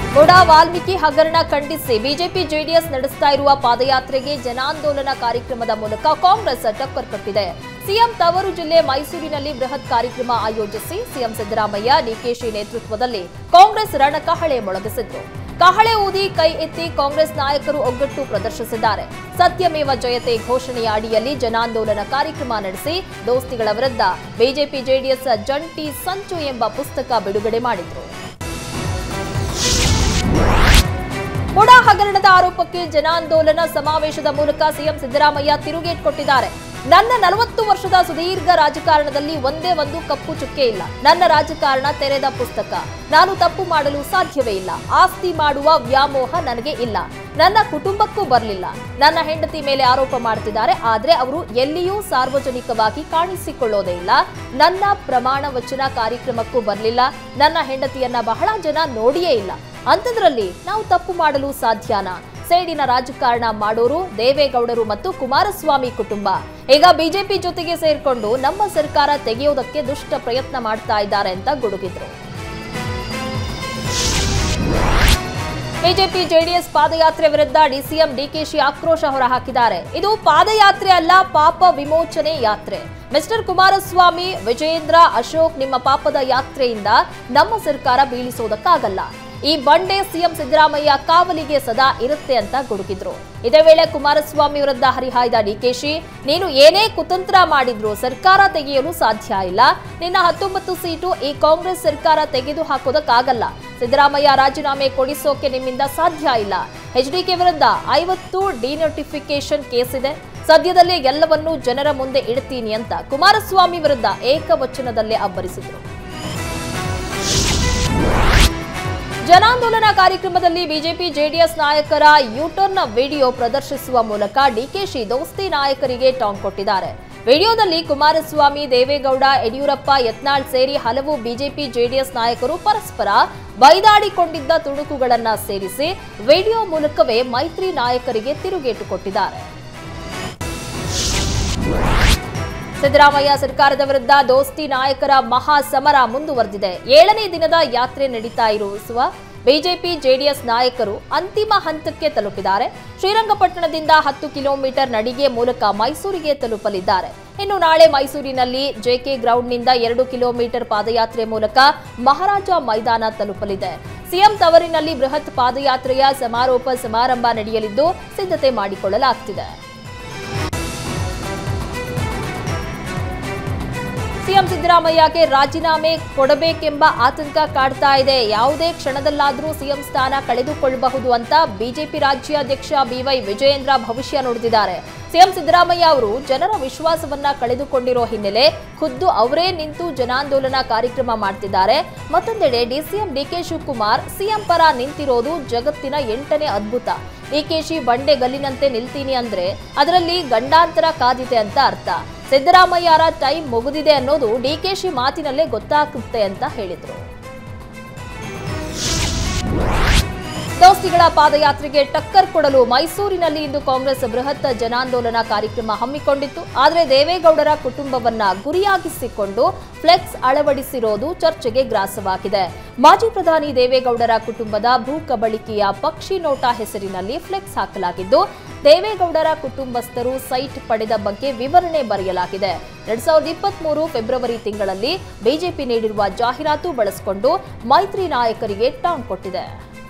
ಮುಡಾ ವಾಲ್ಮೀಕಿ ಹಗರಣ ಖಂಡಿಸಿ BJP JDS ನಡೆಸ್ತಾ ಇರುವ ಪಾದಯಾತ್ರೆಗೆ ಜನಾಂದೋಲನ ಕಾರ್ಯಕ್ರಮದ ಮೂಲಕ ಕಾಂಗ್ರೆಸ್ ಟಕ್ಕರ್ ಕೊಟ್ಟಿದೆ ಸಿಎಂ ತವರು ಜಿಲ್ಲೆ ಮೈಸೂರಿನಲ್ಲಿ ಬೃಹತ್ ಕಾರ್ಯಕ್ರಮ ಆಯೋಜಿಸಿ ಸಿಎಂ ಸಿದ್ದರಾಮಯ್ಯ ಡಿಕೆಶಿ ನೇತೃತ್ವದಲ್ಲಿ ಕಾಂಗ್ರೆಸ್ ರಣಕಹಳೆ ಮೊಳಗಿಸಿದ್ರು ಕಹಳೆ ಊದಿ ಕೈ ಎತ್ತಿ ಕಾಂಗ್ರೆಸ್ ನಾಯಕರು ಒಗ್ಗಟ್ಟು ಪ್ರದರ್ಶಿಸಿದ್ದಾರೆ ಸತ್ಯಮೇವ ಜಯತೆ ಘೋಷಣೆಯ ಅಡಿಯಲ್ಲಿ ಜನಾಂದೋಲನ ಕಾರ್ಯಕ್ರಮ ನಡೆಸಿ ದೋಸ್ತಿಗಳ ವಿರುದ್ಧ ಬಿಜೆಪಿ ಜೆಡಿಎಸ್ ಜಂಟಿ ಸಂಚು ಎಂಬ ಪುಸ್ತಕ ಬಿಡುಗಡೆ ಮಾಡಿದ್ರು ಮುಡಾ ಹಗರಣದ ಆರೋಪಕ್ಕೆ ಜನಾಂದೋಲನ ಸಮಾವೇಶದ ಮೂಲಕ ಸಿಎಂ ಸಿದ್ದರಾಮಯ್ಯ ತಿರುಗೇಟ್ ಕೊಟ್ಟಿದ್ದಾರೆ ನನ್ನ ನಲವತ್ತು ವರ್ಷದ ಸುದೀರ್ಘ ರಾಜಕಾರಣದಲ್ಲಿ ಒಂದೇ ಒಂದು ಕಪ್ಪು ಚುಕ್ಕೆ ಇಲ್ಲ ನನ್ನ ರಾಜಕಾರಣ ತೆರೆದ ಪುಸ್ತಕ ನಾನು ತಪ್ಪು ಮಾಡಲು ಸಾಧ್ಯವೇ ಇಲ್ಲ ಆಸ್ತಿ ಮಾಡುವ ವ್ಯಾಮೋಹ ನನಗೆ ಇಲ್ಲ ನನ್ನ ಕುಟುಂಬಕ್ಕೂ ಬರಲಿಲ್ಲ ನನ್ನ ಹೆಂಡತಿ ಮೇಲೆ ಆರೋಪ ಮಾಡ್ತಿದ್ದಾರೆ ಆದ್ರೆ ಅವರು ಎಲ್ಲಿಯೂ ಸಾರ್ವಜನಿಕವಾಗಿ ಕಾಣಿಸಿಕೊಳ್ಳೋದೇ ಇಲ್ಲ ನನ್ನ ಪ್ರಮಾಣ ವಚನ ಕಾರ್ಯಕ್ರಮಕ್ಕೂ ಬರಲಿಲ್ಲ ನನ್ನ ಹೆಂಡತಿಯನ್ನ ಬಹಳ ಜನ ನೋಡಿಯೇ ಇಲ್ಲ ಅಂಥದ್ರಲ್ಲಿ ನಾವು ತಪ್ಪು ಮಾಡಲು ಸಾಧ್ಯನಾ ಸೇಡಿನ ರಾಜಕಾರಣ ಮಾಡೋರು ದೇವೇಗೌಡರು ಮತ್ತು ಕುಮಾರಸ್ವಾಮಿ ಕುಟುಂಬ ಈಗ ಬಿಜೆಪಿ ಜೊತೆಗೆ ಸೇರ್ಕೊಂಡು ನಮ್ಮ ಸರ್ಕಾರ ತೆಗೆಯೋದಕ್ಕೆ ದುಷ್ಟ ಪ್ರಯತ್ನ ಮಾಡ್ತಾ ಇದ್ದಾರೆ ಅಂತ ಗುಡುಗಿದ್ರು ಬಿಜೆಪಿ ಜೆಡಿಎಸ್ ಪಾದಯಾತ್ರೆ ವಿರುದ್ಧ ಡಿಸಿಎಂ ಡಿಕೆಶಿ ಆಕ್ರೋಶ ಹೊರಹಾಕಿದ್ದಾರೆ ಇದು ಪಾದಯಾತ್ರೆ ಅಲ್ಲ ಪಾಪ ವಿಮೋಚನೆ ಯಾತ್ರೆ ಮಿಸ್ಟರ್ ಕುಮಾರಸ್ವಾಮಿ ವಿಜಯೇಂದ್ರ ಅಶೋಕ್ ನಿಮ್ಮ ಪಾಪದ ಯಾತ್ರೆಯಿಂದ ನಮ್ಮ ಸರ್ಕಾರ ಬೀಳಿಸೋದಕ್ಕಾಗಲ್ಲ ಈ ಬಂಡೆ ಸಿಎಂ ಸಿದ್ದರಾಮಯ್ಯ ಕಾವಲಿಗೆ ಸದಾ ಇರುತ್ತೆ ಅಂತ ಗುಡುಗಿದ್ರು ಇದೇ ವೇಳೆ ಕುಮಾರಸ್ವಾಮಿ ವಿರುದ್ಧ ಹರಿಹಾಯ್ದ ಡಿಕೆಶಿ ನೀನು ಏನೇ ಕುತಂತ್ರ ಮಾಡಿದ್ರು ಸರ್ಕಾರ ತೆಗೆಯಲು ಸಾಧ್ಯ ಇಲ್ಲ ನಿನ್ನ ಹತ್ತೊಂಬತ್ತು ಸೀಟು ಈ ಕಾಂಗ್ರೆಸ್ ಸರ್ಕಾರ ತೆಗೆದು ಹಾಕೋದಕ್ಕಾಗಲ್ಲ ಸಿದ್ದರಾಮಯ್ಯ ರಾಜೀನಾಮೆ ಕೊಡಿಸೋಕೆ ನಿಮ್ಮಿಂದ ಸಾಧ್ಯ ಇಲ್ಲ ಎಚ್ಡಿಕೆ ವಿರುದ್ಧ ಐವತ್ತು ಡಿನೋಟಿಫಿಕೇಶನ್ ಕೇಸ್ ಇದೆ ಸದ್ಯದಲ್ಲೇ ಎಲ್ಲವನ್ನೂ ಜನರ ಮುಂದೆ ಇಡ್ತೀನಿ ಅಂತ ಕುಮಾರಸ್ವಾಮಿ ವಿರುದ್ಧ ಏಕವಚನದಲ್ಲೇ ಅಬ್ಬರಿಸಿದ್ರು ಜನಾಂದೋಲನ ಕಾರ್ಯಕ್ರಮದಲ್ಲಿ ಬಿಜೆಪಿ ಜೆಡಿಎಸ್ ನಾಯಕರ ಯೂಟರ್ನ್ ವಿಡಿಯೋ ಪ್ರದರ್ಶಿಸುವ ಮೂಲಕ ಡಿಕೆಶಿ ದೋಸ್ತಿ ನಾಯಕರಿಗೆ ಟಾಂಗ್ ಕೊಟ್ಟಿದ್ದಾರೆ ವಿಡಿಯೋದಲ್ಲಿ ಕುಮಾರಸ್ವಾಮಿ ದೇವೇಗೌಡ ಯಡಿಯೂರಪ್ಪ ಯತ್ನಾಳ್ ಸೇರಿ ಹಲವು ಬಿಜೆಪಿ ಜೆಡಿಎಸ್ ನಾಯಕರು ಪರಸ್ಪರ ಬೈದಾಡಿಕೊಂಡಿದ್ದ ತುಣುಕುಗಳನ್ನ ಸೇರಿಸಿ ವಿಡಿಯೋ ಮೂಲಕವೇ ಮೈತ್ರಿ ನಾಯಕರಿಗೆ ತಿರುಗೇಟು ಕೊಟ್ಟಿದ್ದಾರೆ ಸಿದ್ದರಾಮಯ್ಯ ಸರ್ಕಾರದ ವಿರುದ್ಧ ದೋಸ್ತಿ ನಾಯಕರ ಮಹಾ ಸಮರ ಮುಂದುವರೆದಿದೆ ಏಳನೇ ದಿನದ ಯಾತ್ರೆ ನಡೀತಾ ಇರುವ ಬಿಜೆಪಿ ಜೆಡಿಎಸ್ ನಾಯಕರು ಅಂತಿಮ ಹಂತಕ್ಕೆ ತಲುಪಿದ್ದಾರೆ ಶ್ರೀರಂಗಪಟ್ಟಣದಿಂದ ಹತ್ತು ಕಿಲೋಮೀಟರ್ ನಡಿಗೆ ಮೂಲಕ ಮೈಸೂರಿಗೆ ತಲುಪಲಿದ್ದಾರೆ ಇನ್ನು ನಾಳೆ ಮೈಸೂರಿನಲ್ಲಿ ಜೆಕೆ ಗ್ರೌಂಡ್ನಿಂದ ಎರಡು ಕಿಲೋಮೀಟರ್ ಪಾದಯಾತ್ರೆ ಮೂಲಕ ಮಹಾರಾಜ ಮೈದಾನ ತಲುಪಲಿದೆ ಸಿಎಂ ತವರಿನಲ್ಲಿ ಬೃಹತ್ ಪಾದಯಾತ್ರೆಯ ಸಮಾರೋಪ ಸಮಾರಂಭ ನಡೆಯಲಿದ್ದು ಸಿದ್ಧತೆ ಮಾಡಿಕೊಳ್ಳಲಾಗ್ತಿದೆ ಸಿಎಂ ಸಿದ್ದರಾಮಯ್ಯಗೆ ರಾಜೀನಾಮೆ ಕೊಡಬೇಕೆಂಬ ಆತಂಕ ಕಾಡ್ತಾ ಇದೆ ಯಾವುದೇ ಕ್ಷಣದಲ್ಲಾದರೂ ಸಿಎಂ ಸ್ಥಾನ ಕಳೆದುಕೊಳ್ಳಬಹುದು ಅಂತ ಬಿಜೆಪಿ ರಾಜ್ಯಾಧ್ಯಕ್ಷ ಬಿವೈ ವಿಜಯೇಂದ್ರ ಭವಿಷ್ಯ ನುಡಿದಿದ್ದಾರೆ ಸಿಎಂ ಸಿದ್ದರಾಮಯ್ಯ ಅವರು ಜನರ ವಿಶ್ವಾಸವನ್ನ ಕಳೆದುಕೊಂಡಿರೋ ಹಿನ್ನೆಲೆ ಖುದ್ದು ಅವರೇ ನಿಂತು ಜನಾಂದೋಲನ ಕಾರ್ಯಕ್ರಮ ಮಾಡ್ತಿದ್ದಾರೆ ಮತ್ತೊಂದೆಡೆ ಡಿಸಿಎಂ ಡಿಕೆ ಶಿವಕುಮಾರ್ ಸಿಎಂ ಪರ ನಿಂತಿರೋದು ಜಗತ್ತಿನ ಎಂಟನೇ ಅದ್ಭುತ ಡಿಕೆಶಿ ಬಂಡೆ ಗಲ್ಲಿನಂತೆ ನಿಲ್ತೀನಿ ಅಂದ್ರೆ ಅದರಲ್ಲಿ ಗಂಡಾಂತರ ಕಾದಿದೆ ಅಂತ ಅರ್ಥ ಸಿದ್ದರಾಮಯ್ಯರ ಟೈಮ್ ಮುಗಿದಿದೆ ಅನ್ನೋದು ಡಿಕೆಶಿ ಮಾತಿನಲ್ಲೇ ಗೊತ್ತಾಗುತ್ತೆ ಅಂತ ಹೇಳಿದ್ರು ದೋಸ್ತಿಗಳ ಪಾದಯಾತ್ರೆಗೆ ಟಕ್ಕರ್ ಕೊಡಲು ಮೈಸೂರಿನಲ್ಲಿ ಇಂದು ಕಾಂಗ್ರೆಸ್ ಬೃಹತ್ ಜನಾಂದೋಲನ ಕಾರ್ಯಕ್ರಮ ಹಮ್ಮಿಕೊಂಡಿತ್ತು ಆದರೆ ದೇವೇಗೌಡರ ಕುಟುಂಬವನ್ನ ಗುರಿಯಾಗಿಸಿಕೊಂಡು ಫ್ಲೆಕ್ಸ್ ಅಳವಡಿಸಿರೋದು ಚರ್ಚೆಗೆ ಗ್ರಾಸವಾಗಿದೆ ಮಾಜಿ ಪ್ರಧಾನಿ ದೇವೇಗೌಡರ ಕುಟುಂಬದ ಭೂ ಕಬಳಿಕೆಯ ಪಕ್ಷಿ ನೋಟ ಹೆಸರಿನಲ್ಲಿ ಫ್ಲೆಕ್ಸ್ ಹಾಕಲಾಗಿದ್ದು ದೇವೇಗೌಡರ ಕುಟುಂಬಸ್ಥರು ಸೈಟ್ ಪಡೆದ ಬಗ್ಗೆ ವಿವರಣೆ ಬರೆಯಲಾಗಿದೆ ಎರಡ್ ಸಾವಿರದ ಇಪ್ಪತ್ಮೂರು ಫೆಬ್ರವರಿ ತಿಂಗಳಲ್ಲಿ ಬಿಜೆಪಿ ನೀಡಿರುವ ಜಾಹೀರಾತು ಬಳಸಿಕೊಂಡು ಮೈತ್ರಿ ನಾಯಕರಿಗೆ ಟಾಂಗ್ ಕೊಟ್ಟಿದೆ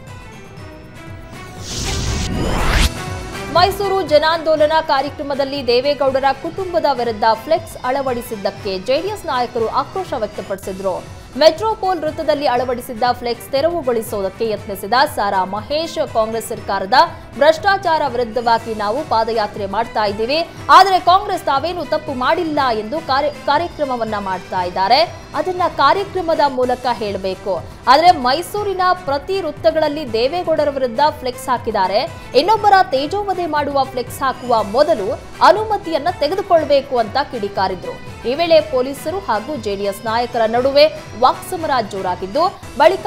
ಮೈಸೂರು ಜನಾಂದೋಲನ ಕಾರ್ಯಕ್ರಮದಲ್ಲಿ ದೇವೇಗೌಡರ ಕುಟುಂಬದ ವಿರುದ್ಧ ಫ್ಲೆಕ್ಸ್ ಅಳವಡಿಸಿದ್ದಕ್ಕೆ ಜೆಡಿಎಸ್ ನಾಯಕರು ಆಕ್ರೋಶ ವ್ಯಕ್ತಪಡಿಸಿದ್ರು ಮೆಟ್ರೋಪೋಲ್ ವೃತ್ತದಲ್ಲಿ ಅಳವಡಿಸಿದ್ದ ಫ್ಲೆಕ್ಸ್ ತೆರವುಗೊಳಿಸುವುದಕ್ಕೆ ಯತ್ನಿಸಿದ ಸಾರಾ ಮಹೇಶ್ ಕಾಂಗ್ರೆಸ್ ಸರ್ಕಾರದ ಭ್ರಷ್ಟಾಚಾರ ವಿರುದ್ಧವಾಗಿ ನಾವು ಪಾದಯಾತ್ರೆ ಮಾಡ್ತಾ ಇದ್ದೀವಿ ಆದರೆ ಕಾಂಗ್ರೆಸ್ ತಾವೇನು ತಪ್ಪು ಮಾಡಿಲ್ಲ ಎಂದು ಕಾರ್ಯ- ಕಾರ್ಯಕ್ರಮವನ್ನ ಮಾಡ್ತಾ ಇದ್ದಾರೆ ಅದನ್ನ ಕಾರ್ಯಕ್ರಮದ ಮೂಲಕ ಹೇಳಬೇಕು ಆದರೆ ಮೈಸೂರಿನ ಪ್ರತಿ ವೃತ್ತಗಳಲ್ಲಿ ದೇವೇಗೌಡರ ವಿರುದ್ಧ ಫ್ಲೆಕ್ಸ್ ಹಾಕಿದ್ದಾರೆ ಇನ್ನೊಬ್ಬರ ತೇಜೋವಧೆ ಮಾಡುವ ಫ್ಲೆಕ್ಸ್ ಹಾಕುವ ಮೊದಲು ಅನುಮತಿಯನ್ನ ತೆಗೆದುಕೊಳ್ಬೇಕು ಅಂತ ಕಿಡಿಕಾರಿದ್ರು ಈ ವೇಳೆ ಪೊಲೀಸರು ಹಾಗೂ ಜೆಡಿಎಸ್ ನಾಯಕರ ನಡುವೆ ವಾಕ್ಸಮರ ಜೋರಾಗಿದ್ದು ಬಳಿಕ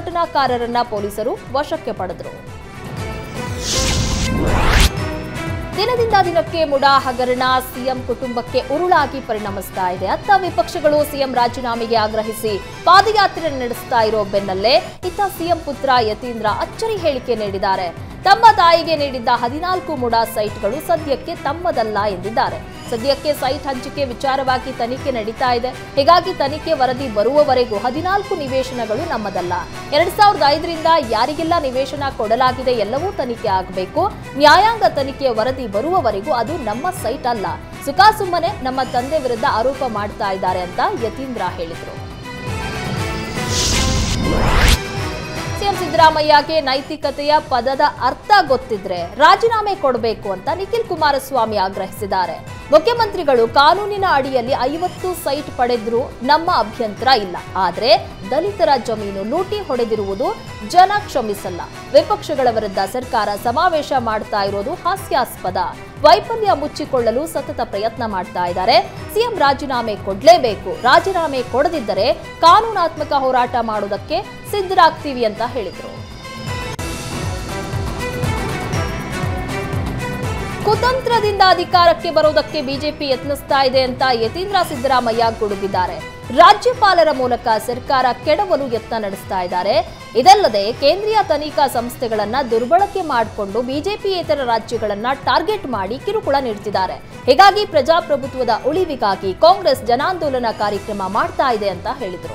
ಪ್ರತಿಭಟನಾಕಾರರನ್ನ ಪೊಲೀಸರು ವಶಕ್ಕೆ ಪಡೆದರು ದಿನದಿಂದ ದಿನಕ್ಕೆ ಮುಡಾ ಹಗರಣ ಸಿಎಂ ಕುಟುಂಬಕ್ಕೆ ಉರುಳಾಗಿ ಪರಿಣಮಿಸ್ತಾ ಇದೆ ಅತ್ತ ವಿಪಕ್ಷಗಳು ಸಿಎಂ ರಾಜೀನಾಮೆಗೆ ಆಗ್ರಹಿಸಿ ಪಾದಯಾತ್ರೆ ನಡೆಸ್ತಾ ಇರೋ ಬೆನ್ನಲ್ಲೇ ಇತ್ತ ಸಿಎಂ ಪುತ್ರ ಯತೀಂದ್ರ ಅಚ್ಚರಿ ಹೇಳಿಕೆ ನೀಡಿದ್ದಾರೆ ತಮ್ಮ ತಾಯಿಗೆ ನೀಡಿದ್ದ ಹದಿನಾಲ್ಕು ಮುಡಾ ಸೈಟ್ಗಳು ಸದ್ಯಕ್ಕೆ ತಮ್ಮದಲ್ಲ ಎಂದಿದ್ದಾರೆ ಸದ್ಯಕ್ಕೆ ಸೈಟ್ ಹಂಚಿಕೆ ವಿಚಾರವಾಗಿ ತನಿಖೆ ನಡೀತಾ ಇದೆ ಹೀಗಾಗಿ ತನಿಖೆ ವರದಿ ಬರುವವರೆಗೂ ಹದಿನಾಲ್ಕು ನಿವೇಶನಗಳು ನಮ್ಮದಲ್ಲ ಎರಡ್ ಸಾವಿರದ ಐದರಿಂದ ಯಾರಿಗೆಲ್ಲ ನಿವೇಶನ ಕೊಡಲಾಗಿದೆ ಎಲ್ಲವೂ ತನಿಖೆ ಆಗಬೇಕು ನ್ಯಾಯಾಂಗ ತನಿಖೆಯ ವರದಿ ಬರುವವರೆಗೂ ಅದು ನಮ್ಮ ಸೈಟ್ ಅಲ್ಲ ಸುಖಾಸುಮ್ಮನೆ ನಮ್ಮ ತಂದೆ ವಿರುದ್ಧ ಆರೋಪ ಮಾಡ್ತಾ ಇದ್ದಾರೆ ಅಂತ ಯತೀಂದ್ರ ಹೇಳಿದರು ಸಿಎಂ ಸಿದ್ದರಾಮಯ್ಯಗೆ ನೈತಿಕತೆಯ ಪದದ ಅರ್ಥ ಗೊತ್ತಿದ್ರೆ ರಾಜೀನಾಮೆ ಕೊಡಬೇಕು ಅಂತ ನಿಖಿಲ್ ಕುಮಾರಸ್ವಾಮಿ ಆಗ್ರಹಿಸಿದ್ದಾರೆ ಮುಖ್ಯಮಂತ್ರಿಗಳು ಕಾನೂನಿನ ಅಡಿಯಲ್ಲಿ ಐವತ್ತು ಸೈಟ್ ಪಡೆದ್ರೂ ನಮ್ಮ ಅಭ್ಯಂತರ ಇಲ್ಲ ಆದ್ರೆ ದಲಿತರ ಜಮೀನು ಲೂಟಿ ಹೊಡೆದಿರುವುದು ಜನ ಕ್ಷಮಿಸಲ್ಲ ವಿಪಕ್ಷಗಳ ವಿರುದ್ಧ ಸರ್ಕಾರ ಸಮಾವೇಶ ಮಾಡ್ತಾ ಇರೋದು ಹಾಸ್ಯಾಸ್ಪದ ವೈಫಲ್ಯ ಮುಚ್ಚಿಕೊಳ್ಳಲು ಸತತ ಪ್ರಯತ್ನ ಮಾಡ್ತಾ ಇದ್ದಾರೆ ಸಿಎಂ ರಾಜೀನಾಮೆ ಕೊಡ್ಲೇಬೇಕು ರಾಜೀನಾಮೆ ಕೊಡದಿದ್ದರೆ ಕಾನೂನಾತ್ಮಕ ಹೋರಾಟ ಮಾಡುವುದಕ್ಕೆ ಸಿದ್ಧರಾಗ್ತೀವಿ ಅಂತ ಹೇಳಿದರು ಕುತಂತ್ರದಿಂದ ಅಧಿಕಾರಕ್ಕೆ ಬರೋದಕ್ಕೆ ಬಿಜೆಪಿ ಯತ್ನಿಸ್ತಾ ಇದೆ ಅಂತ ಯತೀಂದ್ರ ಸಿದ್ದರಾಮಯ್ಯ ಗುಡುಗಿದ್ದಾರೆ ರಾಜ್ಯಪಾಲರ ಮೂಲಕ ಸರ್ಕಾರ ಕೆಡವಲು ಯತ್ನ ನಡೆಸ್ತಾ ಇದ್ದಾರೆ ಇದಲ್ಲದೆ ಕೇಂದ್ರೀಯ ತನಿಖಾ ಸಂಸ್ಥೆಗಳನ್ನ ದುರ್ಬಳಕೆ ಮಾಡಿಕೊಂಡು ಬಿಜೆಪಿಯೇತರ ರಾಜ್ಯಗಳನ್ನ ಟಾರ್ಗೆಟ್ ಮಾಡಿ ಕಿರುಕುಳ ನೀಡುತ್ತಿದ್ದಾರೆ ಹೀಗಾಗಿ ಪ್ರಜಾಪ್ರಭುತ್ವದ ಉಳಿವಿಗಾಗಿ ಕಾಂಗ್ರೆಸ್ ಜನಾಂದೋಲನ ಕಾರ್ಯಕ್ರಮ ಮಾಡ್ತಾ ಇದೆ ಅಂತ ಹೇಳಿದರು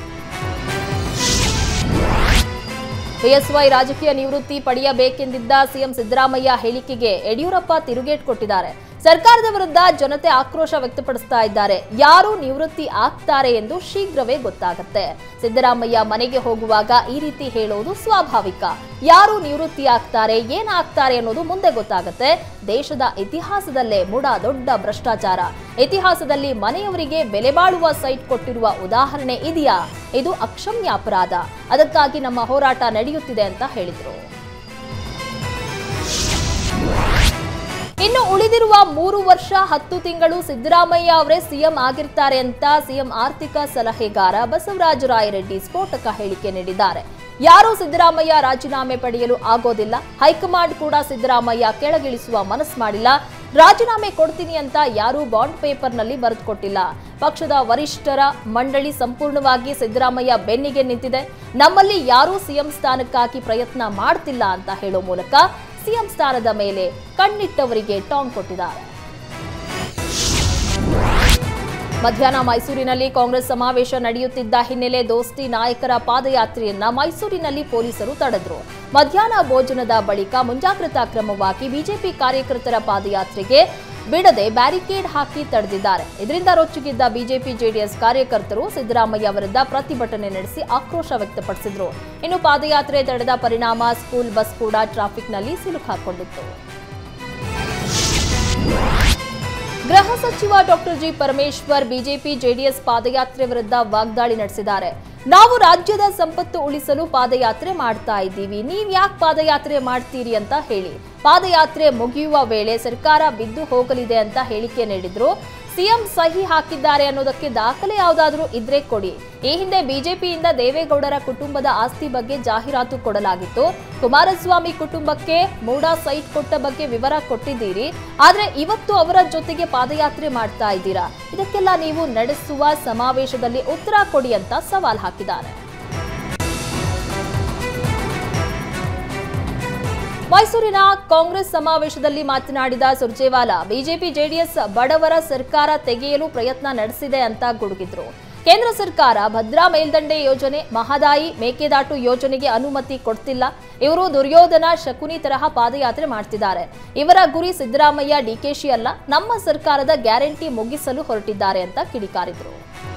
ಬಿಎಸ್ವೈ ರಾಜಕೀಯ ನಿವೃತ್ತಿ ಪಡೆಯಬೇಕೆಂದಿದ್ದ ಸಿಎಂ ಸಿದ್ದರಾಮಯ್ಯ ಹೇಳಿಕೆಗೆ ಯಡಿಯೂರಪ್ಪ ತಿರುಗೇಟ್ ಕೊಟ್ಟಿದ್ದಾರೆ ಸರ್ಕಾರದ ವಿರುದ್ಧ ಜನತೆ ಆಕ್ರೋಶ ವ್ಯಕ್ತಪಡಿಸ್ತಾ ಇದ್ದಾರೆ ಯಾರು ನಿವೃತ್ತಿ ಆಗ್ತಾರೆ ಎಂದು ಶೀಘ್ರವೇ ಗೊತ್ತಾಗುತ್ತೆ ಸಿದ್ದರಾಮಯ್ಯ ಮನೆಗೆ ಹೋಗುವಾಗ ಈ ರೀತಿ ಹೇಳೋದು ಸ್ವಾಭಾವಿಕ ಯಾರು ನಿವೃತ್ತಿ ಆಗ್ತಾರೆ ಏನಾಗ್ತಾರೆ ಅನ್ನೋದು ಮುಂದೆ ಗೊತ್ತಾಗುತ್ತೆ ದೇಶದ ಇತಿಹಾಸದಲ್ಲೇ ಮುಡ ದೊಡ್ಡ ಭ್ರಷ್ಟಾಚಾರ ಇತಿಹಾಸದಲ್ಲಿ ಮನೆಯವರಿಗೆ ಬೆಲೆ ಬಾಳುವ ಸೈಟ್ ಕೊಟ್ಟಿರುವ ಉದಾಹರಣೆ ಇದೆಯಾ ಇದು ಅಕ್ಷಮ್ಯ ಅಪರಾಧ ಅದಕ್ಕಾಗಿ ನಮ್ಮ ಹೋರಾಟ ನಡೆಯುತ್ತಿದೆ ಅಂತ ಹೇಳಿದರು ಇನ್ನು ಉಳಿದಿರುವ ಮೂರು ವರ್ಷ ಹತ್ತು ತಿಂಗಳು ಸಿದ್ದರಾಮಯ್ಯ ಅವರೇ ಸಿಎಂ ಆಗಿರ್ತಾರೆ ಅಂತ ಸಿಎಂ ಆರ್ಥಿಕ ಸಲಹೆಗಾರ ಬಸವರಾಜ ರಾಯರೆಡ್ಡಿ ಸ್ಫೋಟಕ ಹೇಳಿಕೆ ನೀಡಿದ್ದಾರೆ ಯಾರೂ ಸಿದ್ದರಾಮಯ್ಯ ರಾಜೀನಾಮೆ ಪಡೆಯಲು ಆಗೋದಿಲ್ಲ ಹೈಕಮಾಂಡ್ ಕೂಡ ಸಿದ್ದರಾಮಯ್ಯ ಕೆಳಗಿಳಿಸುವ ಮನಸ್ಸು ಮಾಡಿಲ್ಲ ರಾಜೀನಾಮೆ ಕೊಡ್ತೀನಿ ಅಂತ ಯಾರೂ ಬಾಂಡ್ ಪೇಪರ್ನಲ್ಲಿ ಬರೆದುಕೊಟ್ಟಿಲ್ಲ ಪಕ್ಷದ ವರಿಷ್ಠರ ಮಂಡಳಿ ಸಂಪೂರ್ಣವಾಗಿ ಸಿದ್ದರಾಮಯ್ಯ ಬೆನ್ನಿಗೆ ನಿಂತಿದೆ ನಮ್ಮಲ್ಲಿ ಯಾರೂ ಸಿಎಂ ಸ್ಥಾನಕ್ಕಾಗಿ ಪ್ರಯತ್ನ ಮಾಡ್ತಿಲ್ಲ ಅಂತ ಹೇಳೋ ಮೂಲಕ ಸಿಎಂ ಸ್ಥಾನದ ಮೇಲೆ ಕಣ್ಣಿಟ್ಟವರಿಗೆ ಟಾಂಗ್ ಕೊಟ್ಟಿದ್ದಾರೆ ಮಧ್ಯಾಹ್ನ ಮೈಸೂರಿನಲ್ಲಿ ಕಾಂಗ್ರೆಸ್ ಸಮಾವೇಶ ನಡೆಯುತ್ತಿದ್ದ ಹಿನ್ನೆಲೆ ದೋಸ್ತಿ ನಾಯಕರ ಪಾದಯಾತ್ರೆಯನ್ನ ಮೈಸೂರಿನಲ್ಲಿ ಪೊಲೀಸರು ತಡೆದ್ರು ಮಧ್ಯಾಹ್ನ ಭೋಜನದ ಬಳಿಕ ಮುಂಜಾಗ್ರತಾ ಕ್ರಮವಾಗಿ ಬಿಜೆಪಿ ಕಾರ್ಯಕರ್ತರ ಪಾದಯಾತ್ರೆಗೆ ಬಿಡದೆ ಬ್ಯಾರಿಕೇಡ್ ಹಾಕಿ ತಡೆದಿದ್ದಾರೆ ಇದರಿಂದ ರೊಚ್ಚಿಗಿದ್ದ ಬಿಜೆಪಿ ಜೆಡಿಎಸ್ ಕಾರ್ಯಕರ್ತರು ಸಿದ್ದರಾಮಯ್ಯ ವಿರುದ್ಧ ಪ್ರತಿಭಟನೆ ನಡೆಸಿ ಆಕ್ರೋಶ ವ್ಯಕ್ತಪಡಿಸಿದ್ರು ಇನ್ನು ಪಾದಯಾತ್ರೆ ತಡೆದ ಪರಿಣಾಮ ಸ್ಕೂಲ್ ಬಸ್ ಕೂಡ ಟ್ರಾಫಿಕ್ನಲ್ಲಿ ಸಿಲುಕಾಕೊಂಡಿತ್ತು ಗೃಹ ಸಚಿವ doctor G Parameshwar BJP JDS ಪಾದಯಾತ್ರೆ ವಿರುದ್ಧ ವಾಗ್ದಾಳಿ ನಡೆಸಿದ್ದಾರೆ ನಾವು ರಾಜ್ಯದ ಸಂಪತ್ತು ಉಳಿಸಲು ಪಾದಯಾತ್ರೆ ಮಾಡ್ತಾ ಇದ್ದೀವಿ ನೀವ್ ಯಾಕೆ ಪಾದಯಾತ್ರೆ ಮಾಡ್ತೀರಿ ಅಂತ ಹೇಳಿ ಪಾದಯಾತ್ರೆ ಮುಗಿಯುವ ವೇಳೆ ಸರ್ಕಾರ ಬಿದ್ದು ಹೋಗಲಿದೆ ಅಂತ ಹೇಳಿಕೆ ನೀಡಿದ್ರು ಸಿಎಂ ಸಹಿ ಹಾಕಿದ್ದಾರೆ ಅನ್ನೋದಕ್ಕೆ ದಾಖಲೆ ಯಾವುದಾದ್ರೂ ಇದ್ರೆ ಕೊಡಿ ಈ ಹಿಂದೆ ಬಿಜೆಪಿಯಿಂದ ದೇವೇಗೌಡರ ಕುಟುಂಬದ ಆಸ್ತಿ ಬಗ್ಗೆ ಜಾಹೀರಾತು ಕೊಡಲಾಗಿತ್ತು ಕುಮಾರಸ್ವಾಮಿ ಕುಟುಂಬಕ್ಕೆ ಮೂಡಾ ಸೈಟ್ ಕೊಟ್ಟ ಬಗ್ಗೆ ವಿವರ ಕೊಟ್ಟಿದ್ದೀರಿ ಆದ್ರೆ ಇವತ್ತು ಅವರ ಜೊತೆಗೆ ಪಾದಯಾತ್ರೆ ಮಾಡ್ತಾ ಇದ್ದೀರಾ ಇದಕ್ಕೆಲ್ಲ ನೀವು ನಡೆಸುವ ಸಮಾವೇಶದಲ್ಲಿ ಉತ್ತರ ಕೊಡಿ ಅಂತ ಸವಾಲ್ ಹಾಕಿದ್ದಾರೆ ಮೈಸೂರಿನ ಕಾಂಗ್ರೆಸ್ ಸಮಾವೇಶದಲ್ಲಿ ಮಾತನಾಡಿದ ಸುರ್ಜೇವಾಲಾ ಬಿಜೆಪಿ ಜೆಡಿಎಸ್ ಬಡವರ ಸರ್ಕಾರ ತೆಗೆಯಲು ಪ್ರಯತ್ನ ನಡೆಸಿದೆ ಅಂತ ಗುಡುಗಿದ್ರು ಕೇಂದ್ರ ಸರ್ಕಾರ ಭದ್ರಾ ಮೇಲ್ದಂಡೆ ಯೋಜನೆ ಮಹದಾಯಿ ಮೇಕೆದಾಟು ಯೋಜನೆಗೆ ಅನುಮತಿ ಕೊಡ್ತಿಲ್ಲ ಇವರು ದುರ್ಯೋಧನ ಶಕುನಿ ತರಹ ಪಾದಯಾತ್ರೆ ಮಾಡ್ತಿದ್ದಾರೆ ಇವರ ಗುರಿ ಸಿದ್ದರಾಮಯ್ಯ ಡಿಕೆಶಿ ಅಲ್ಲ ನಮ್ಮ ಸರ್ಕಾರದ ಗ್ಯಾರಂಟಿ ಮುಗಿಸಲು ಹೊರಟಿದ್ದಾರೆ ಅಂತ ಕಿಡಿಕಾರಿದ್ರು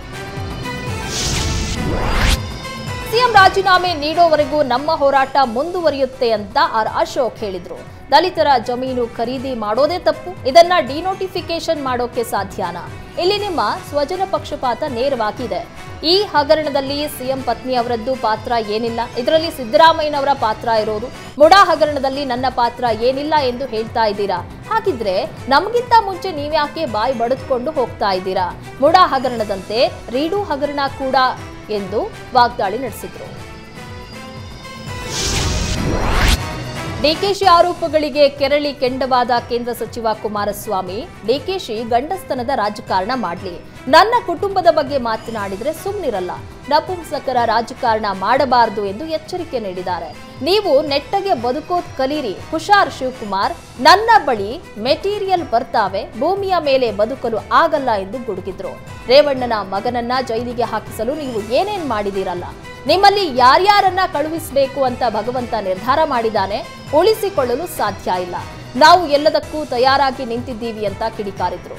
ಸಿಎಂ ರಾಜೀನಾಮೆ ನೀಡೋವರೆಗೂ ನಮ್ಮ ಹೋರಾಟ ಮುಂದುವರಿಯುತ್ತೆ ಅಂತ ಆರ್ ಅಶೋಕ್ ಹೇಳಿದ್ರು ದಲಿತರ ಜಮೀನು ಖರೀದಿ ಮಾಡೋದೇ ತಪ್ಪು ಇದನ್ನ ಡಿನೋಟಿಫಿಕೇಶನ್ ಮಾಡೋಕೆ ಸಾಧ್ಯನಾ ಇಲ್ಲಿ ನಿಮ್ಮ ಸ್ವಜನ ಪಕ್ಷಪಾತ ನೇರವಾಗಿದೆ ಈ ಹಗರಣದಲ್ಲಿ ಸಿಎಂ ಪತ್ನಿ ಅವರದ್ದು ಪಾತ್ರ ಏನಿಲ್ಲ ಇದರಲ್ಲಿ ಸಿದ್ದರಾಮಯ್ಯನವರ ಪಾತ್ರ ಇರೋದು ಮುಡಾ ಹಗರಣದಲ್ಲಿ ನನ್ನ ಪಾತ್ರ ಏನಿಲ್ಲ ಎಂದು ಹೇಳ್ತಾ ಇದ್ದೀರಾ ಹಾಗಿದ್ರೆ ನಮಗಿಂತ ಮುಂಚೆ ನೀವ್ಯಾಕೆ ಬಾಯಿ ಬಡಿದುಕೊಂಡು ಹೋಗ್ತಾ ಇದ್ದೀರಾ ಮುಡಾ ಹಗರಣದಂತೆ ರೀಡು ಹಗರಣ ಕೂಡ ಎಂದು ವಾಗ್ದಾಳಿ ನಡೆಸಿದ್ರು ಡಿಕೆಶಿ ಆರೋಪಗಳಿಗೆ ಕೆರಳಿ ಕೆಂಡವಾದ ಕೇಂದ್ರ ಸಚಿವ ಕುಮಾರಸ್ವಾಮಿ ಡಿಕೆಶಿ ಗಂಡಸ್ತನದ ರಾಜಕಾರಣ ಮಾಡಲಿ ನನ್ನ ಕುಟುಂಬದ ಬಗ್ಗೆ ಮಾತನಾಡಿದ್ರೆ ಸುಮ್ಮನಿರಲ್ಲ ನಪುಂಸಕರ ರಾಜಕಾರಣ ಮಾಡಬಾರದು ಎಂದು ಎಚ್ಚರಿಕೆ ನೀಡಿದ್ದಾರೆ ನೀವು ನೆಟ್ಟಗೆ ಬದುಕೋದ್ ಕಲೀರಿ ಹುಷಾರ್ ಶಿವಕುಮಾರ್ ನನ್ನ ಬಳಿ ಮೆಟೀರಿಯಲ್ ಬರ್ತಾವೆ ಭೂಮಿಯ ಮೇಲೆ ಬದುಕಲು ಆಗಲ್ಲ ಎಂದು ಗುಡುಗಿದ್ರು ರೇವಣ್ಣನ ಮಗನನ್ನ ಜೈಲಿಗೆ ಹಾಕಿಸಲು ನೀವು ಏನೇನ್ ಮಾಡಿದಿರಲ್ಲ ನಿಮ್ಮಲ್ಲಿ ಯಾರ್ಯಾರನ್ನ ಕಳುಹಿಸಬೇಕು ಅಂತ ಭಗವಂತ ನಿರ್ಧಾರ ಮಾಡಿದ್ದಾನೆ ಉಳಿಸಿಕೊಳ್ಳಲು ಸಾಧ್ಯ ಇಲ್ಲ ನಾವು ಎಲ್ಲದಕ್ಕೂ ತಯಾರಾಗಿ ನಿಂತಿದ್ದೀವಿ ಅಂತ ಕಿಡಿಕಾರಿದ್ರು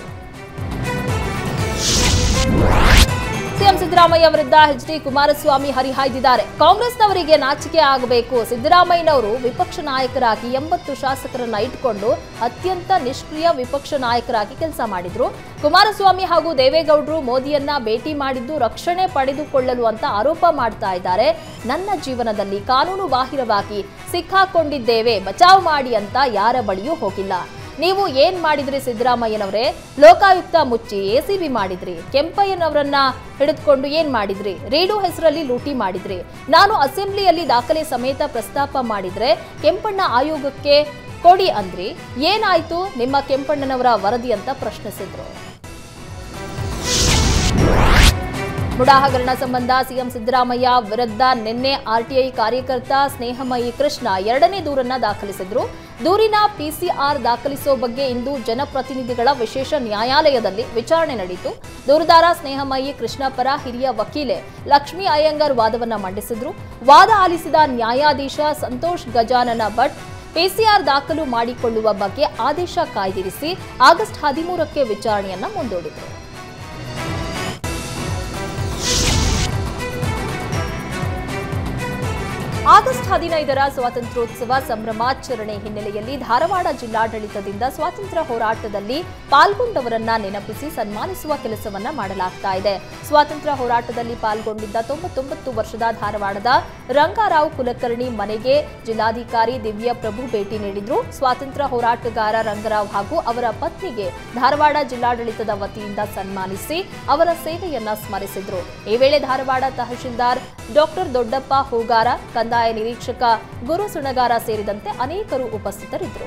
ಸಿಎಂ ಸಿದ್ದರಾಮಯ್ಯ ವಿರುದ್ಧ ಎಚ್ ಡಿ ಕುಮಾರಸ್ವಾಮಿ ಹರಿಹಾಯ್ದಿದ್ದಾರೆ ಕಾಂಗ್ರೆಸ್ನವರಿಗೆ ನಾಚಿಕೆ ಆಗಬೇಕು ಸಿದ್ದರಾಮಯ್ಯನವರು ವಿಪಕ್ಷ ನಾಯಕರಾಗಿ ಎಂಬತ್ತು ಶಾಸಕರನ್ನ ಇಟ್ಕೊಂಡು ಅತ್ಯಂತ ನಿಷ್ಕ್ರಿಯ ವಿಪಕ್ಷ ನಾಯಕರಾಗಿ ಕೆಲಸ ಮಾಡಿದ್ರು ಕುಮಾರಸ್ವಾಮಿ ಹಾಗೂ ದೇವೇಗೌಡರು ಮೋದಿಯನ್ನ ಭೇಟಿ ಮಾಡಿದ್ದು ರಕ್ಷಣೆ ಪಡೆದುಕೊಳ್ಳಲು ಅಂತ ಆರೋಪ ಮಾಡ್ತಾ ಇದ್ದಾರೆ ನನ್ನ ಜೀವನದಲ್ಲಿ ಕಾನೂನು ಬಾಹಿರವಾಗಿ ಸಿಕ್ಕಾಕೊಂಡಿದ್ದೇವೆ ಬಚಾವ್ ಮಾಡಿ ಅಂತ ಯಾರ ಬಳಿಯೂ ಹೋಗಿಲ್ಲ ನೀವು ಏನ್ ಮಾಡಿದ್ರಿ ಸಿದ್ದರಾಮಯ್ಯನವರೇ ಲೋಕಾಯುಕ್ತ ಮುಚ್ಚಿ ಎಸಿಬಿ ಮಾಡಿದ್ರಿ ಕೆಂಪಯ್ಯನವರನ್ನ ಹಿಡಿದುಕೊಂಡು ಏನ್ ಮಾಡಿದ್ರಿ ರೀಡು ಹೆಸರಲ್ಲಿ ಲೂಟಿ ಮಾಡಿದ್ರಿ ನಾನು ಅಸೆಂಬ್ಲಿಯಲ್ಲಿ ದಾಖಲೆ ಸಮೇತ ಪ್ರಸ್ತಾಪ ಮಾಡಿದ್ರೆ ಕೆಂಪಣ್ಣ ಆಯೋಗಕ್ಕೆ ಕೊಡಿ ಅಂದ್ರಿ ಏನಾಯ್ತು ನಿಮ್ಮ ಕೆಂಪಣ್ಣನವರ ವರದಿ ಅಂತ ಪ್ರಶ್ನಿಸಿದ್ರು ಮುಡಾ ಹಗರಣ ಸಂಬಂಧ ಸಿಎಂ ಸಿದ್ದರಾಮಯ್ಯ ವಿರುದ್ಧ ನಿನ್ನೆ ಆರ್ಟಿಐ ಕಾರ್ಯಕರ್ತ ಸ್ನೇಹಮಯಿ ಕೃಷ್ಣ ಎರಡನೇ ದೂರನ್ನ ದಾಖಲಿಸಿದ್ರು ದೂರಿನ ಪಿಸಿಆರ್ ದಾಖಲಿಸೋ ಬಗ್ಗೆ ಇಂದು ಜನಪ್ರತಿನಿಧಿಗಳ ವಿಶೇಷ ನ್ಯಾಯಾಲಯದಲ್ಲಿ ವಿಚಾರಣೆ ನಡೆಯಿತು ದೂರುದಾರ ಸ್ನೇಹಮಯಿ ಕೃಷ್ಣ ಪರ ಹಿರಿಯ ವಕೀಲೆ ಲಕ್ಷ್ಮೀ ಅಯ್ಯಂಗರ್ ವಾದವನ್ನ ಮಂಡಿಸಿದ್ರು ವಾದ ಆಲಿಸಿದ ನ್ಯಾಯಾಧೀಶ ಸಂತೋಷ್ ಗಜಾನನ ಭಟ್ ಪಿಸಿಆರ್ ದಾಖಲು ಮಾಡಿಕೊಳ್ಳುವ ಬಗ್ಗೆ ಆದೇಶ ಕಾಯ್ದಿರಿಸಿ ಆಗಸ್ಟ್ ಹದಿಮೂರಕ್ಕೆ ವಿಚಾರಣೆಯನ್ನ ಮುಂದೂಡಿದರು ಆಗಸ್ಟ್ ಹದಿನೈದರ ಸ್ವಾತಂತ್ರ್ಯೋತ್ಸವ ಸಂಭ್ರಮಾಚರಣೆ ಹಿನ್ನೆಲೆಯಲ್ಲಿ ಧಾರವಾಡ ಜಿಲ್ಲಾಡಳಿತದಿಂದ ಸ್ವಾತಂತ್ರ್ಯ ಹೋರಾಟದಲ್ಲಿ ಪಾಲ್ಗೊಂಡವರನ್ನ ನೆನಪಿಸಿ ಸನ್ಮಾನಿಸುವ ಕೆಲಸವನ್ನ ಮಾಡಲಾಗ್ತಾ ಇದೆ ಸ್ವಾತಂತ್ರ್ಯ ಹೋರಾಟದಲ್ಲಿ ಪಾಲ್ಗೊಂಡಿದ್ದ ತೊಂಬತ್ತೊಂಬತ್ತು ವರ್ಷದ ಧಾರವಾಡದ ರಂಗಾರಾವ್ ಕುಲಕರ್ಣಿ ಮನೆಗೆ ಜಿಲ್ಲಾಧಿಕಾರಿ ದಿವ್ಯ ಪ್ರಭು ಭೇಟಿ ನೀಡಿದ್ರು ಸ್ವಾತಂತ್ರ್ಯ ಹೋರಾಟಗಾರ ರಂಗರಾವ್ ಹಾಗೂ ಅವರ ಪತ್ನಿಗೆ ಧಾರವಾಡ ಜಿಲ್ಲಾಡಳಿತದ ವತಿಯಿಂದ ಸನ್ಮಾನಿಸಿ ಅವರ ಸೇವೆಯನ್ನ ಸ್ಮರಿಸಿದ್ರು ಈ ವೇಳೆ ಧಾರವಾಡ ತಹಶೀಲ್ದಾರ್ ಡಾಕ್ಟರ್ ದೊಡ್ಡಪ್ಪ ಹೂಗಾರ ಕಂದಾಯ ನಿರೀಕ್ಷಕ ಗುರು ಸುಣಗಾರ ಸೇರಿದಂತೆ ಅನೇಕರು ಉಪಸ್ಥಿತರಿದ್ದರು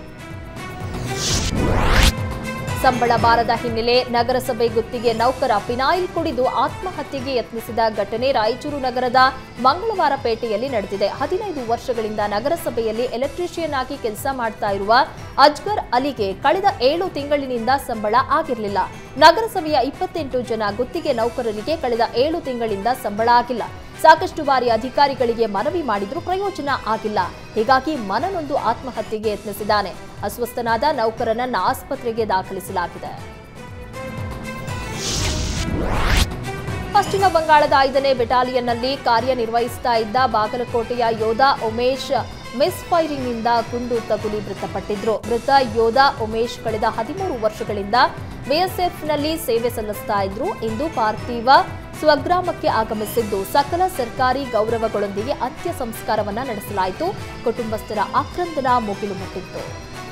ಸಂಬಳ ಬಾರದ ಹಿನ್ನೆಲೆ ನಗರಸಭೆ ಗುತ್ತಿಗೆ ನೌಕರ ಪಿನಾಯಿಲ್ ಕುಡಿದು ಆತ್ಮಹತ್ಯೆಗೆ ಯತ್ನಿಸಿದ ಘಟನೆ ರಾಯಚೂರು ನಗರದ ಮಂಗಳವಾರ ಪೇಟೆಯಲ್ಲಿ ನಡೆದಿದೆ ಹದಿನೈದು ವರ್ಷಗಳಿಂದ ನಗರಸಭೆಯಲ್ಲಿ ಎಲೆಕ್ಟ್ರಿಷಿಯನ್ ಆಗಿ ಕೆಲಸ ಮಾಡ್ತಾ ಇರುವ ಅಜ್ಗರ್ ಅಲಿಗೆ ಕಳೆದ ಏಳು ತಿಂಗಳಿನಿಂದ ಸಂಬಳ ಆಗಿರಲಿಲ್ಲ ನಗರಸಭೆಯ ಇಪ್ಪತ್ತೆಂಟು ಜನ ಗುತ್ತಿಗೆ ನೌಕರರಿಗೆ ಕಳೆದ ಏಳು ತಿಂಗಳಿಂದ ಸಂಬಳ ಆಗಿಲ್ಲ ಸಾಕಷ್ಟು ಬಾರಿ ಅಧಿಕಾರಿಗಳಿಗೆ ಮನವಿ ಮಾಡಿದ್ರೂ ಪ್ರಯೋಜನ ಆಗಿಲ್ಲ ಹೀಗಾಗಿ ಮನನೊಂದು ಆತ್ಮಹತ್ಯೆಗೆ ಯತ್ನಿಸಿದ್ದಾನೆ ಅಸ್ವಸ್ಥನಾದ ನೌಕರನನ್ನ ಆಸ್ಪತ್ರೆಗೆ ದಾಖಲಿಸಲಾಗಿದೆ ಪಶ್ಚಿಮ ಬಂಗಾಳದ ಐದನೇ ಬೆಟಾಲಿಯನ್ನಲ್ಲಿ ಕಾರ್ಯನಿರ್ವಹಿಸ್ತಾ ಇದ್ದ ಬಾಗಲಕೋಟೆಯ ಯೋಧ ಉಮೇಶ್ ಮಿಸ್ ಫೈರಿಂಗ್ನಿಂದ ಗುಂಡು ತಗುಲಿ ಮೃತಪಟ್ಟಿದ್ರು ಮೃತ ಯೋಧ ಉಮೇಶ್ ಕಳೆದ ಹದಿಮೂರು ವರ್ಷಗಳಿಂದ ಬಿಎಸ್ಎಫ್ನಲ್ಲಿ ಸೇವೆ ಸಲ್ಲಿಸ್ತಾ ಇದ್ರು ಇಂದು ಪಾರ್ಥಿವ ಸ್ವಗ್ರಾಮಕ್ಕೆ ಆಗಮಿಸಿದ್ದು ಸಕಲ ಸರ್ಕಾರಿ ಗೌರವಗಳೊಂದಿಗೆ ಅಂತ್ಯ ಸಂಸ್ಕಾರವನ್ನ ನಡೆಸಲಾಯಿತು ಕುಟುಂಬಸ್ಥರ ಆಕ್ರಂದನ ಮುಗಿಲು ಮುಟ್ಟಿತ್ತು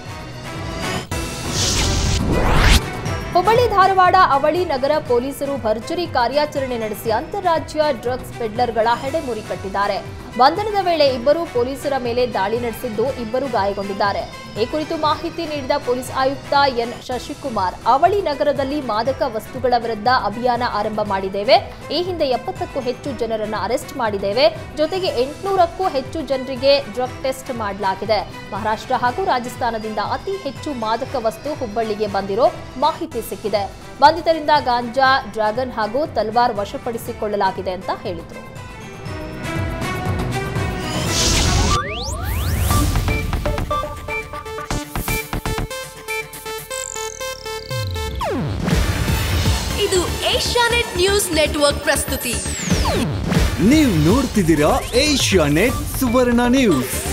ಹುಬ್ಬಳ್ಳಿ ಧಾರವಾಡ ಅವಳಿ ನಗರ ಪೊಲೀಸರು ಭರ್ಜರಿ ಕಾರ್ಯಾಚರಣೆ ನಡೆಸಿ ಅಂತಾರಾಜ್ಯ ಡ್ರಗ್ಸ್ ಪೆಡ್ಲರ್ಗಳ ಹೆಡೆಮುರಿ ಕಟ್ಟಿದ್ದಾರೆ ಬಂಧನದ ವೇಳೆ ಇಬ್ಬರು ಪೊಲೀಸರ ಮೇಲೆ ದಾಳಿ ನಡೆಸಿದ್ದು ಇಬ್ಬರು ಗಾಯಗೊಂಡಿದ್ದಾರೆ ಈ ಕುರಿತು ಮಾಹಿತಿ ನೀಡಿದ ಪೊಲೀಸ್ ಆಯುಕ್ತ ಎನ್ ಶಶಿಕುಮಾರ್ ಅವಳಿ ನಗರದಲ್ಲಿ ಮಾದಕ ವಸ್ತುಗಳ ವಿರುದ್ಧ ಅಭಿಯಾನ ಆರಂಭ ಮಾಡಿದ್ದೇವೆ ಈ ಹಿಂದೆ ಎಪ್ಪತ್ತಕ್ಕೂ ಹೆಚ್ಚು ಜನರನ್ನ ಅರೆಸ್ಟ್ ಮಾಡಿದ್ದೇವೆ ಜೊತೆಗೆ ಎಂಟುನೂರಕ್ಕೂ ಹೆಚ್ಚು ಜನರಿಗೆ ಡ್ರಗ್ ಟೆಸ್ಟ್ ಮಾಡಲಾಗಿದೆ ಮಹಾರಾಷ್ಟ್ರ ಹಾಗೂ ರಾಜಸ್ಥಾನದಿಂದ ಅತಿ ಹೆಚ್ಚು ಮಾದಕ ವಸ್ತು ಹುಬ್ಬಳ್ಳಿಗೆ ಬಂದಿರೋ ಮಾಹಿತಿ ಸಿಕ್ಕಿದೆ ಬಂಧಿತರಿಂದ ಗಾಂಜಾ ಡ್ರ್ಯಾಗನ್ ಹಾಗೂ ತಲ್ವಾರ್ ವಶಪಡಿಸಿಕೊಳ್ಳಲಾಗಿದೆ ಅಂತ ಹೇಳಿದರು ಇದು ಏಷ್ಯಾನೆಟ್ ನ್ಯೂಸ್ ನೆಟ್ವರ್ಕ್ ಪ್ರಸ್ತುತಿ ನೀವು ನೋಡ್ತಿದ್ದೀರಾ ಏಷ್ಯಾ ನೆಟ್ ಸುವರ್ಣ ನ್ಯೂಸ್